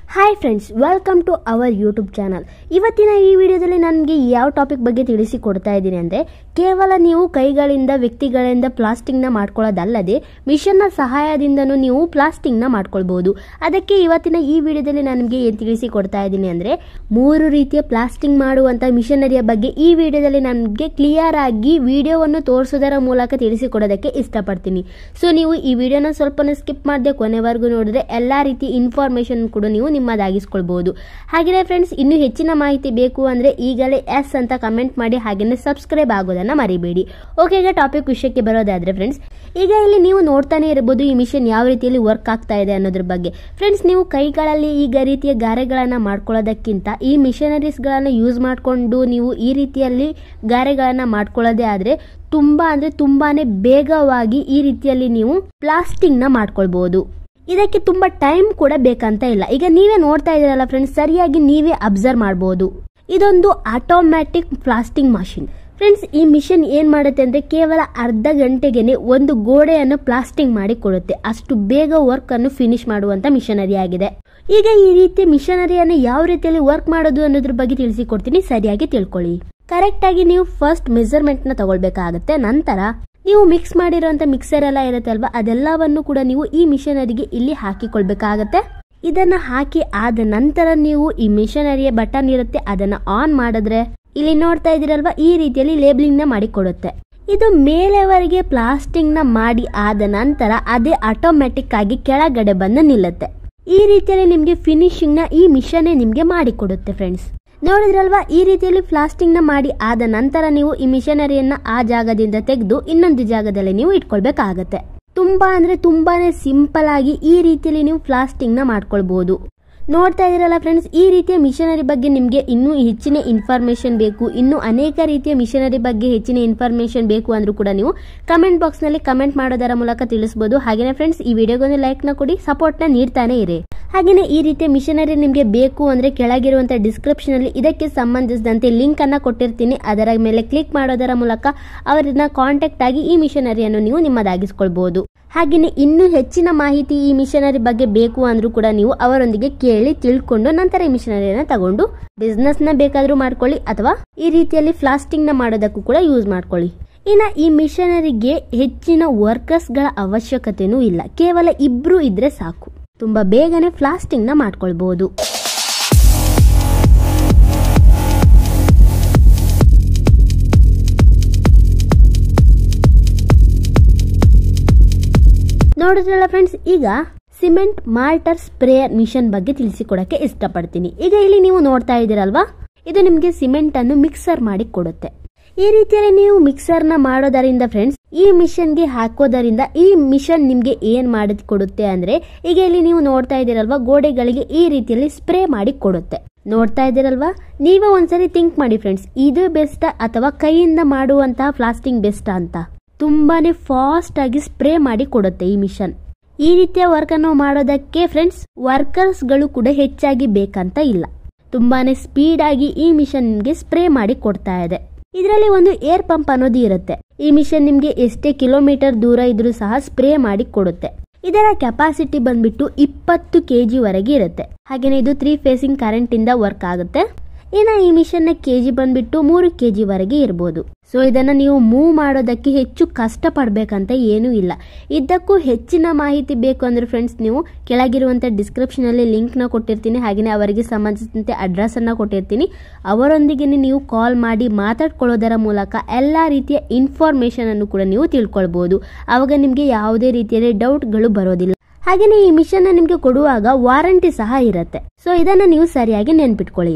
hi friends welcome to our YouTube channel ಇವತ್ತಿನ ಈ ವಿಡಿಯೋದಲ್ಲಿ ನನಗೆ ಯಾವ ಟಾಪಿಕ್ ಬಗ್ಗೆ ತಿಳಿಸಿ ಕೊಡ್ತಾ ಇದ್ದೀನಿ ಅಂದರೆ ಕೇವಲ ನೀವು ಕೈಗಳಿಂದ ವ್ಯಕ್ತಿಗಳಿಂದ ಪ್ಲಾಸ್ಟಿಕ್ನ ಮಾಡ್ಕೊಳ್ಳೋದಲ್ಲದೆ ಮಿಷನ್ನ ಸಹಾಯದಿಂದನೂ ನೀವು ಪ್ಲಾಸ್ಟಿಕ್ನ ಮಾಡ್ಕೊಳ್ಬೋದು ಅದಕ್ಕೆ ಇವತ್ತಿನ ಈ ವಿಡಿಯೋದಲ್ಲಿ ನಾನು ನಿಮಗೆ ಏನು ತಿಳಿಸಿ ಕೊಡ್ತಾ ಇದ್ದೀನಿ ಅಂದರೆ ಮೂರು ರೀತಿಯ ಪ್ಲಾಸ್ಟಿಕ್ ಮಾಡುವಂಥ ಮಿಷನರಿಯ ಬಗ್ಗೆ ಈ ವಿಡಿಯೋದಲ್ಲಿ ನನಗೆ ಕ್ಲಿಯರ್ ಆಗಿ ವಿಡಿಯೋವನ್ನು ತೋರಿಸೋದರ ಮೂಲಕ ತಿಳಿಸಿಕೊಡೋದಕ್ಕೆ ಇಷ್ಟಪಡ್ತೀನಿ ಸೊ ನೀವು ಈ ವಿಡಿಯೋನ ಸ್ವಲ್ಪ ಸ್ಕಿಪ್ ಮಾಡದೆ ಕೊನೆವರೆಗೂ ನೋಡಿದ್ರೆ ಎಲ್ಲ ರೀತಿ ಇನ್ಫಾರ್ಮೇಷನ್ ಕೂಡ ನೀವು ನಿಮ್ಮದಾಗಿಸ್ಕೊಳ್ಬಹುದು ಹಾಗೆಯೇ ಫ್ರೆಂಡ್ಸ್ ಇನ್ನೂ ಹೆಚ್ಚಿನ ಮಾಹಿತಿ ಬೇಕು ಅಂದರೆ ಈಗಲೇ ಎಸ್ ಅಂತ ಕಮೆಂಟ್ ಮಾಡಿ ಹಾಗೆಯೇ ಸಬ್ಸ್ಕ್ರೈಬ್ ಆಗೋದನ್ನು ಮರಿಬೇಡಿ ಓಕೆ ಈಗ ಟಾಪಿಕ್ ವಿಷಯಕ್ಕೆ ಬರೋದಾದ್ರೆ ಫ್ರೆಂಡ್ಸ್ ಈಗ ಇಲ್ಲಿ ನೀವು ನೋಡ್ತಾನೆ ಇರಬಹುದು ಈ ಮಿಷನ್ ಯಾವ ರೀತಿಯಲ್ಲಿ ವರ್ಕ್ ಆಗ್ತಾ ಇದೆ ಅನ್ನೋದ್ರ ಬಗ್ಗೆ ಫ್ರೆಂಡ್ಸ್ ನೀವು ಕೈಗಳಲ್ಲಿ ಈಗ ರೀತಿಯ ಗಾರೆಗಳನ್ನು ಮಾಡ್ಕೊಳ್ಳೋದಕ್ಕಿಂತ ಈ ಮಿಷನರೀಸ್ಗಳನ್ನು ಯೂಸ್ ಮಾಡಿಕೊಂಡು ನೀವು ಈ ರೀತಿಯಲ್ಲಿ ಗಾರೆಗಳನ್ನು ಮಾಡ್ಕೊಳ್ಳೋದೇ ಆದರೆ ತುಂಬಾ ಅಂದರೆ ತುಂಬಾನೇ ಬೇಗವಾಗಿ ಈ ರೀತಿಯಲ್ಲಿ ನೀವು ಪ್ಲಾಸ್ಟಿಕ್ನ ಮಾಡ್ಕೊಳ್ಬಹುದು ಇದಕ್ಕೆ ತುಂಬ ಟೈಮ್ ಕೂಡ ಬೇಕಂತ ಇಲ್ಲ ಈಗ ನೀವೇ ನೋಡ್ತಾ ಇದ್ದೀರಲ್ಲ ಫ್ರೆಂಡ್ಸ್ ಸರಿಯಾಗಿ ನೀವೇ ಅಬ್ಸರ್ವ್ ಮಾಡ್ಬೋದು ಇದೊಂದು ಆಟೋಮ್ಯಾಟಿಕ್ ಪ್ಲಾಸ್ಟಿಂಗ್ ಮಷಿನ್ ಫ್ರೆಂಡ್ಸ್ ಈ ಮಿಷನ್ ಏನ್ ಮಾಡುತ್ತೆ ಅಂದ್ರೆ ಕೇವಲ ಅರ್ಧ ಗಂಟೆಗೆನೆ ಒಂದು ಗೋಡೆಯನ್ನು ಪ್ಲಾಸ್ಟಿಂಗ್ ಮಾಡಿ ಕೊಡುತ್ತೆ ಅಷ್ಟು ಬೇಗ ವರ್ಕ್ ಅನ್ನು ಫಿನಿಶ್ ಮಾಡುವಂತ ಮಿಷನರಿ ಆಗಿದೆ ಈಗ ಈ ರೀತಿ ಮಿಷನರಿಯನ್ನು ಯಾವ ರೀತಿಯಲ್ಲಿ ವರ್ಕ್ ಮಾಡೋದು ಅನ್ನೋದ್ರ ಬಗ್ಗೆ ತಿಳಿಸಿಕೊಡ್ತೀನಿ ಸರಿಯಾಗಿ ತಿಳ್ಕೊಳ್ಳಿ ಕರೆಕ್ಟ್ ಆಗಿ ನೀವು ಫಸ್ಟ್ ಮೆಜರ್ಮೆಂಟ್ ನ ತಗೊಳ್ಬೇಕಾಗತ್ತೆ ನಂತರ ನೀವು ಮಿಕ್ಸ್ ಮಾಡಿರುವಂತ ಮಿಕ್ಸರ್ ಎಲ್ಲ ಇರುತ್ತೆ ಅಲ್ವಾ ಅದೆಲ್ಲವನ್ನು ಕೂಡ ನೀವು ಈ ಮಿಷನರಿಗೆ ಇಲ್ಲಿ ಹಾಕಿಕೊಳ್ಬೇಕಾಗತ್ತೆ ಇದನ್ನ ಹಾಕಿ ಆದ ನಂತರ ನೀವು ಈ ಮಿಷನರಿಯ ಬಟನ್ ಇರುತ್ತೆ ಅದನ್ನ ಆನ್ ಮಾಡಿದ್ರೆ ಇಲ್ಲಿ ನೋಡ್ತಾ ಇದೀರಲ್ವಾ ಈ ರೀತಿಯಲ್ಲಿ ಲೇಬ್ಲಿಂಗ್ ನ ಮಾಡಿ ಕೊಡುತ್ತೆ ಇದು ಮೇಲೆವರೆಗೆ ಪ್ಲಾಸ್ಟಿಕ್ ನ ಮಾಡಿ ಆದ ನಂತರ ಅದೇ ಆಟೋಮೆಟಿಕ್ ಆಗಿ ಕೆಳಗಡೆ ಬಂದು ನಿಲ್ಲುತ್ತೆ ಈ ರೀತಿಯಲ್ಲಿ ನಿಮ್ಗೆ ಫಿನಿಶಿಂಗ್ ನ ಈ ಮಿಷನ್ ನಿಮ್ಗೆ ಮಾಡಿಕೊಡುತ್ತೆ ಫ್ರೆಂಡ್ಸ್ ನೋಡಿದ್ರಲ್ವಾ ಈ ರೀತಿಯಲ್ಲಿ ಪ್ಲಾಸ್ಟಿಕ್ ನ ಮಾಡಿ ಆದ ನಂತರ ನೀವು ಈ ಮಿಷನರಿಯನ್ನ ಆ ಜಾಗದಿಂದ ತೆಗೆದು ಇನ್ನೊಂದು ಜಾಗದಲ್ಲಿ ನೀವು ಇಟ್ಕೊಳ್ಬೇಕಾಗತ್ತೆ ತುಂಬಾ ಅಂದ್ರೆ ತುಂಬಾನೇ ಸಿಂಪಲ್ ಆಗಿ ಈ ರೀತಿಯಲ್ಲಿ ನೀವು ಪ್ಲಾಸ್ಟಿಕ್ ನ ಮಾಡ್ಕೊಳ್ಬಹುದು ನೋಡ್ತಾ ಇದೀರಲ್ಲ ಫ್ರೆಂಡ್ಸ್ ಈ ರೀತಿಯ ಮಿಷನರಿ ಬಗ್ಗೆ ನಿಮಗೆ ಇನ್ನೂ ಹೆಚ್ಚಿನ ಇನ್ಫಾರ್ಮೇಶನ್ ಬೇಕು ಇನ್ನೂ ಅನೇಕ ರೀತಿಯ ಮಿಷನರಿ ಬಗ್ಗೆ ಹೆಚ್ಚಿನ ಇನ್ಫಾರ್ಮೇಶನ್ ಬೇಕು ಅಂದ್ರೂ ಕೂಡ ನೀವು ಕಮೆಂಟ್ ಬಾಕ್ಸ್ ನಲ್ಲಿ ಕಮೆಂಟ್ ಮಾಡೋದರ ಮೂಲಕ ತಿಳಿಸಬಹುದು ಹಾಗೇನೆ ಫ್ರೆಂಡ್ಸ್ ಈ ವಿಡಿಯೋಗೊಂದು ಲೈಕ್ ನ ಕೊಡಿ ಸಪೋರ್ಟ್ ನ ನೀಡ್ತಾನೆ ಇರಿ ಹಾಗೆಯೇ ಈ ರೀತಿಯ ಮಿಷನರಿ ನಿಮಗೆ ಬೇಕು ಅಂದ್ರೆ ಕೆಳಗಿರುವಂತಹ ಡಿಸ್ಕ್ರಿಪ್ಷನ್ ಅಲ್ಲಿ ಇದಕ್ಕೆ ಸಂಬಂಧಿಸಿದಂತೆ ಲಿಂಕ್ ಅನ್ನ ಕೊಟ್ಟಿರ್ತೀನಿ ಅದರ ಮೇಲೆ ಕ್ಲಿಕ್ ಮಾಡೋದರ ಮೂಲಕ ಅವರನ್ನ ಕಾಂಟ್ಯಾಕ್ಟ್ ಆಗಿ ಈ ಮಿಷನರಿಯನ್ನು ನೀವು ನಿಮ್ಮದಾಗಿಸ್ಕೊಳ್ಬಹುದು ಹಾಗೆಯೇ ಇನ್ನೂ ಹೆಚ್ಚಿನ ಮಾಹಿತಿ ಈ ಮಿಷನರಿ ಬಗ್ಗೆ ಬೇಕು ಅಂದ್ರೂ ಕೂಡ ನೀವು ಅವರೊಂದಿಗೆ ಕೇಳಿ ತಿಳ್ಕೊಂಡು ನಂತರ ಈ ಮಿಷನರಿಯನ್ನ ತಗೊಂಡು ಬಿಸ್ನೆಸ್ ನ ಬೇಕಾದ್ರೂ ಮಾಡ್ಕೊಳ್ಳಿ ಅಥವಾ ಈ ರೀತಿಯಲ್ಲಿ ಪ್ಲಾಸ್ಟಿಕ್ ನ ಮಾಡೋದಕ್ಕೂ ಕೂಡ ಯೂಸ್ ಮಾಡ್ಕೊಳ್ಳಿ ಇನ್ನ ಈ ಮಿಷನರಿಗೆ ಹೆಚ್ಚಿನ ವರ್ಕರ್ಸ್ ಗಳ ಅವಶ್ಯಕತೆನೂ ಇಲ್ಲ ಕೇವಲ ಇಬ್ರು ಇದ್ರೆ ಸಾಕು ತುಂಬಾ ಬೇಗನೆ ಪ್ಲಾಸ್ಟಿಕ್ ನ ಮಾಡ್ಕೊಳ್ಬಹುದು ನೋಡಿದ್ರಲ್ಲ ಫ್ರೆಂಡ್ಸ್ ಈಗ ಸಿಮೆಂಟ್ ಮಾಲ್ಟರ್ ಸ್ಪ್ರೇಯರ್ ಮಿಷನ್ ಬಗ್ಗೆ ತಿಳಿಸಿಕೊಡಕ್ಕೆ ಇಷ್ಟಪಡ್ತೀನಿ ಈಗ ಇಲ್ಲಿ ನೀವು ನೋಡ್ತಾ ಇದ್ದೀರಲ್ವಾ ಇದು ನಿಮಗೆ ಸಿಮೆಂಟ್ ಅನ್ನು ಮಿಕ್ಸರ್ ಮಾಡಿ ಕೊಡುತ್ತೆ ಈ ರೀತಿಯಲ್ಲಿ ನೀವು ಮಿಕ್ಸರ್ ನ ಮಾಡೋದರಿಂದ ಫ್ರೆಂಡ್ಸ್ ಈ ಮಿಷನ್ಗೆ ಹಾಕೋದರಿಂದ ಈ ಮಿಷನ್ ನಿಮ್ಗೆ ಏನ್ ಮಾಡಿ ಕೊಡುತ್ತೆ ಅಂದ್ರೆ ಈಗ ಇಲ್ಲಿ ನೀವು ನೋಡ್ತಾ ಇದ್ದೀರಲ್ವಾ ಗೋಡೆಗಳಿಗೆ ಈ ರೀತಿಯಲ್ಲಿ ಸ್ಪ್ರೇ ಮಾಡಿ ಕೊಡುತ್ತೆ ನೋಡ್ತಾ ಇದ್ದೀರಲ್ವಾ ನೀವೇ ಒಂದ್ಸರಿ ಥಿಂಕ್ ಮಾಡಿ ಫ್ರೆಂಡ್ಸ್ ಇದು ಬೆಸ್ಟ್ ಅಥವಾ ಕೈಯಿಂದ ಮಾಡುವಂತಹ ಪ್ಲಾಸ್ಟಿಕ್ ಬೆಸ್ಟ್ ಅಂತ ತುಂಬಾನೇ ಫಾಸ್ಟ್ ಆಗಿ ಸ್ಪ್ರೇ ಮಾಡಿ ಕೊಡುತ್ತೆ ಈ ಮಿಷನ್ ಈ ರೀತಿಯ ವರ್ಕ್ ಅನ್ನು ಮಾಡೋದಕ್ಕೆ ಫ್ರೆಂಡ್ಸ್ ವರ್ಕರ್ಸ್ ಗಳು ಕೂಡ ಹೆಚ್ಚಾಗಿ ಬೇಕಂತ ಇಲ್ಲ ತುಂಬಾನೇ ಸ್ಪೀಡ್ ಆಗಿ ಈ ಮಿಷನ್ ನಿಮ್ಗೆ ಸ್ಪ್ರೇ ಮಾಡಿ ಕೊಡ್ತಾ ಇದೆ ಇದರಲ್ಲಿ ಒಂದು ಏರ್ ಪಂಪ್ ಅನ್ನೋದು ಇರುತ್ತೆ ಈ ಮಿಷನ್ ನಿಮ್ಗೆ ಎಷ್ಟೇ ಕಿಲೋಮೀಟರ್ ದೂರ ಇದ್ರೂ ಸಹ ಸ್ಪ್ರೇ ಮಾಡಿ ಕೊಡುತ್ತೆ ಇದರ ಕೆಪಾಸಿಟಿ ಬಂದ್ಬಿಟ್ಟು ಇಪ್ಪತ್ತು ಕೆಜಿ ವರೆಗೆ ಇರುತ್ತೆ ಹಾಗೇನೆ ಇದು ತ್ರೀ ಫೇಸಿಂಗ್ ಕರೆಂಟ್ ಇಂದ ವರ್ಕ್ ಆಗುತ್ತೆ ಇನ್ನು ಈ ಮಿಷನ್ ನ ಕೆಜಿ ಬಂದ್ಬಿಟ್ಟು ಮೂರು ಕೆಜಿ ವರೆಗೆ ಇರ್ಬೋದು ಸೊ ಇದನ್ನ ನೀವು ಮೂವ್ ಮಾಡೋದಕ್ಕೆ ಹೆಚ್ಚು ಕಷ್ಟ ಪಡ್ಬೇಕಂತ ಏನೂ ಇಲ್ಲ ಇದಕ್ಕೂ ಹೆಚ್ಚಿನ ಮಾಹಿತಿ ಬೇಕು ಅಂದ್ರೆ ಫ್ರೆಂಡ್ಸ್ ನೀವು ಕೆಳಗಿರುವಂತ ಡಿಸ್ಕ್ರಿಪ್ಷನ್ ಅಲ್ಲಿ ಲಿಂಕ್ ನ ಕೊಟ್ಟಿರ್ತೀನಿ ಹಾಗೆಯೇ ಅವರಿಗೆ ಸಂಬಂಧಿಸಿದಂತೆ ಅಡ್ರೆಸ್ ಅನ್ನ ಕೊಟ್ಟಿರ್ತೀನಿ ಅವರೊಂದಿಗೆ ನೀವು ಕಾಲ್ ಮಾಡಿ ಮಾತಾಡ್ಕೊಳ್ಳೋದರ ಮೂಲಕ ಎಲ್ಲಾ ರೀತಿಯ ಇನ್ಫಾರ್ಮೇಶನ್ ಅನ್ನು ಕೂಡ ನೀವು ತಿಳ್ಕೊಳ್ಬಹುದು ಅವಾಗ ನಿಮಗೆ ಯಾವುದೇ ರೀತಿಯಲ್ಲಿ ಡೌಟ್ಗಳು ಬರೋದಿಲ್ಲ ಹಾಗೆಯೇ ಈ ಮಿಷನ್ ನಿಮಗೆ ಕೊಡುವಾಗ ವಾರಂಟಿ ಸಹ ಇರುತ್ತೆ ಸೊ ಇದನ್ನ ನೀವು ಸರಿಯಾಗಿ ನೆನ್ಪಿಟ್ಕೊಳ್ಳಿ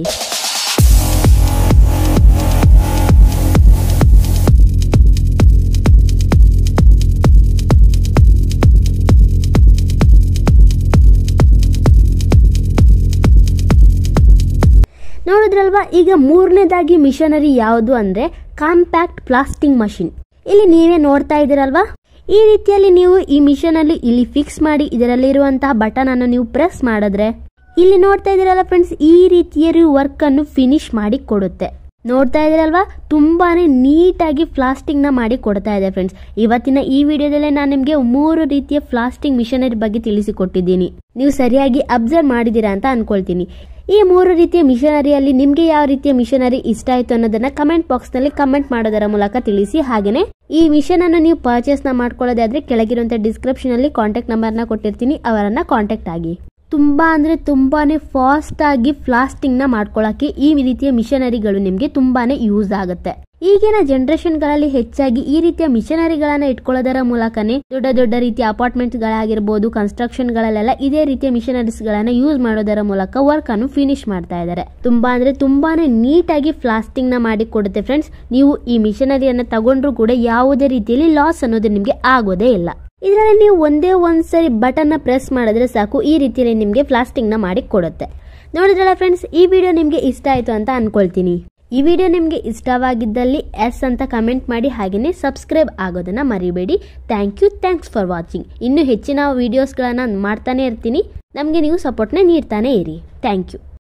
ನೋಡಿದ್ರಲ್ವಾ ಈಗ ಮೂರನೇದಾಗಿ ಮಿಷನರಿ ಯಾವುದು ಅಂದ್ರೆ ಕಾಂಪ್ಯಾಕ್ಟ್ ಪ್ಲಾಸ್ಟಿಂಗ್ ಮಷಿನ್ ಇಲ್ಲಿ ನೀವೇ ನೋಡ್ತಾ ಇದ್ದೀರಲ್ವಾ ಈ ರೀತಿಯಲ್ಲಿ ನೀವು ಈ ಮಿಷನ್ ಅಲ್ಲಿ ಇಲ್ಲಿ ಫಿಕ್ಸ್ ಮಾಡಿ ಇದರಲ್ಲಿರುವಂತಹ ಬಟನ್ ಅನ್ನು ನೀವು ಪ್ರೆಸ್ ಮಾಡಿದ್ರೆ ಇಲ್ಲಿ ನೋಡ್ತಾ ಇದ್ದೀರಲ್ಲ ಫ್ರೆಂಡ್ಸ್ ಈ ರೀತಿಯ ವರ್ಕ್ ಅನ್ನು ಫಿನಿಶ್ ಮಾಡಿ ಕೊಡುತ್ತೆ ನೋಡ್ತಾ ಇದ್ದೀರಲ್ವಾ ತುಂಬಾನೇ ನೀಟಾಗಿ ಫ್ಲಾಸ್ಟಿಂಗ್ನ ಮಾಡಿ ಕೊಡ್ತಾ ಇದೆ ಫ್ರೆಂಡ್ಸ್ ಇವತ್ತಿನ ಈ ವಿಡಿಯೋದಲ್ಲೇ ನಾನು ನಿಮಗೆ ಮೂರು ರೀತಿಯ ಫ್ಲಾಸ್ಟಿಂಗ್ ಮಿಷನರಿ ಬಗ್ಗೆ ತಿಳಿಸಿಕೊಟ್ಟಿದ್ದೀನಿ ನೀವು ಸರಿಯಾಗಿ ಅಬ್ಸರ್ವ್ ಮಾಡಿದ್ದೀರಾ ಅಂತ ಅನ್ಕೊಳ್ತೀನಿ ಈ ಮೂರು ರೀತಿಯ ಮಿಷನರಿಯಲ್ಲಿ ನಿಮಗೆ ಯಾವ ರೀತಿಯ ಮಿಷನರಿ ಇಷ್ಟ ಆಯಿತು ಅನ್ನೋದನ್ನ ಕಮೆಂಟ್ ಬಾಕ್ಸ್ನಲ್ಲಿ ಕಮೆಂಟ್ ಮಾಡೋದರ ಮೂಲಕ ತಿಳಿಸಿ ಹಾಗೆಯೇ ಈ ಮಿಷನ್ ಅನ್ನು ನೀವು ಪರ್ಚೇಸ್ನ ಮಾಡ್ಕೊಳ್ಳೋದಾದ್ರೆ ಕೆಳಗಿರುವಂಥ ಡಿಸ್ಕ್ರಿಪ್ಷನ್ ಅಲ್ಲಿ ಕಾಂಟ್ಯಾಕ್ಟ್ ನಂಬರ್ನ ಕೊಟ್ಟಿರ್ತೀನಿ ಅವರನ್ನ ಕಾಂಟ್ಯಾಕ್ಟ್ ಆಗಿ ತುಂಬಾ ಅಂದ್ರೆ ತುಂಬಾನೇ ಫಾಸ್ಟ್ ಆಗಿ ಫ್ಲಾಸ್ಟಿಂಗ್ ನ ಮಾಡ್ಕೊಳ್ಳೋಕೆ ಈ ರೀತಿಯ ಮಿಷನರಿಗಳು ನಿಮಗೆ ತುಂಬಾನೇ ಯೂಸ್ ಆಗುತ್ತೆ ಈಗಿನ ಜನರೇಷನ್ ಗಳಲ್ಲಿ ಹೆಚ್ಚಾಗಿ ಈ ರೀತಿಯ ಮಿಷನರಿಗಳನ್ನ ಇಟ್ಕೊಳ್ಳೋದರ ಮೂಲಕನೇ ದೊಡ್ಡ ದೊಡ್ಡ ರೀತಿಯ ಅಪಾರ್ಟ್ಮೆಂಟ್ ಗಳಾಗಿರ್ಬೋದು ಕನ್ಸ್ಟ್ರಕ್ಷನ್ ಗಳಲ್ಲೆಲ್ಲ ಇದೇ ರೀತಿಯ ಮಿಷನರೀಸ್ ಗಳನ್ನ ಯೂಸ್ ಮಾಡೋದರ ಮೂಲಕ ವರ್ಕ್ ಅನ್ನು ಫಿನಿಶ್ ಮಾಡ್ತಾ ಇದ್ದಾರೆ ತುಂಬಾ ಅಂದ್ರೆ ತುಂಬಾನೇ ನೀಟಾಗಿ ಫ್ಲಾಸ್ಟಿಂಗ್ ನ ಮಾಡಿ ಕೊಡುತ್ತೆ ಫ್ರೆಂಡ್ಸ್ ನೀವು ಈ ಮಿಷನರಿಯನ್ನ ತಗೊಂಡ್ರು ಕೂಡ ಯಾವುದೇ ರೀತಿಯಲ್ಲಿ ಲಾಸ್ ಅನ್ನೋದು ನಿಮಗೆ ಆಗೋದೇ ಇಲ್ಲ ಇದರಲ್ಲಿ ನೀವು ಒಂದೇ ಒಂದ್ಸರಿ ಬಟನ್ನ ಪ್ರೆಸ್ ಮಾಡಿದ್ರೆ ಸಾಕು ಈ ರೀತಿಯಲ್ಲಿ ನಿಮಗೆ ಫ್ಲಾಸ್ಟಿಂಗ್ನ ಮಾಡಿ ಕೊಡುತ್ತೆ ನೋಡಿದ್ರಲ್ಲ ಫ್ರೆಂಡ್ಸ್ ಈ ವಿಡಿಯೋ ನಿಮಗೆ ಇಷ್ಟ ಆಯಿತು ಅಂತ ಅನ್ಕೊಳ್ತೀನಿ ಈ ವಿಡಿಯೋ ನಿಮಗೆ ಇಷ್ಟವಾಗಿದ್ದಲ್ಲಿ ಎಸ್ ಅಂತ ಕಮೆಂಟ್ ಮಾಡಿ ಹಾಗೆಯೇ ಸಬ್ಸ್ಕ್ರೈಬ್ ಆಗೋದನ್ನ ಮರಿಬೇಡಿ thank you thanks for watching ಇನ್ನೂ ಹೆಚ್ಚಿನ ವೀಡಿಯೋಸ್ಗಳನ್ನು ಮಾಡ್ತಾನೆ ಇರ್ತೀನಿ ನಮಗೆ ನೀವು ಸಪೋರ್ಟ್ನ ನೀಡ್ತಾನೆ ಇರಿ ಥ್ಯಾಂಕ್ ಯು